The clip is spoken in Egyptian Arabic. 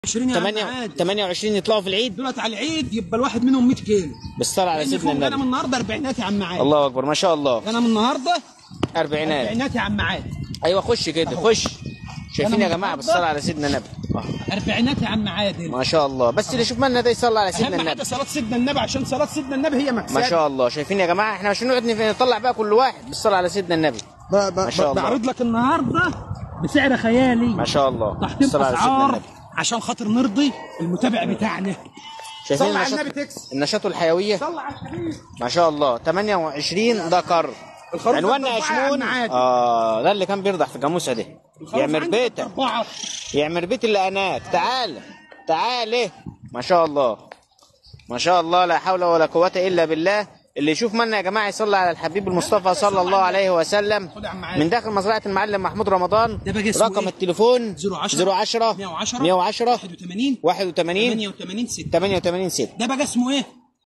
20 يا عم 8 عادي 28 يطلعوا في العيد دولت على العيد يبقى الواحد منهم 100 كيلو بالصلاه على لأن سيدنا فوق انا النبي من النهارده اربعينات يا عم عادي الله اكبر ما شاء الله انا من النهارده اربعينات اربعينات يا عم عادي ايوه خش كده خش شايفين أنا يا جماعه النهاردة- بالصلاه على سيدنا النبي اربعينات يا عم عادل ما شاء الله بس اللي يشوف مالنا ده يصلي على سيدنا اهم حاجه النبي صلاه سيدنا النبي عشان صلاه سيدنا النبي هي مكسب ما شاء الله شايفين يا جماعه احنا مش هنقعد نطلع بقى كل واحد بالصلاه على سيدنا النبي ب- ب- ما شاء الله. بعرض لك النهارده بسعر خيالي ما شاء الله تحطيم بالصلاه على سيدنا اسعار النبي عشان خاطر نرضي المتابع بتاعنا شايفين صلى على النشاط النبي تكسب. النشاط الحيويه صلى على الحبيب ما شاء الله 28 ذكر الخروف عنواننا ده يا أربعة يا شمون عم عادل. اه ده اللي كان بيرضع في جاموسه ده يعمر عندك بيتك أربعة. يعمر بيت اللي هناك تعال تعال ما شاء الله ما شاء الله لا حول ولا قوة إلا بالله اللي يشوف منا يا جماعة يصلي على الحبيب المصطفى صلى الله عليه وسلم خد يا عم عادل. من داخل مزرعة المعلم محمود رمضان ده بقى اسمه رقم إيه؟ التليفون 010 010 110 110 81 81 88 6 88 6 ده بقى اسمه ايه؟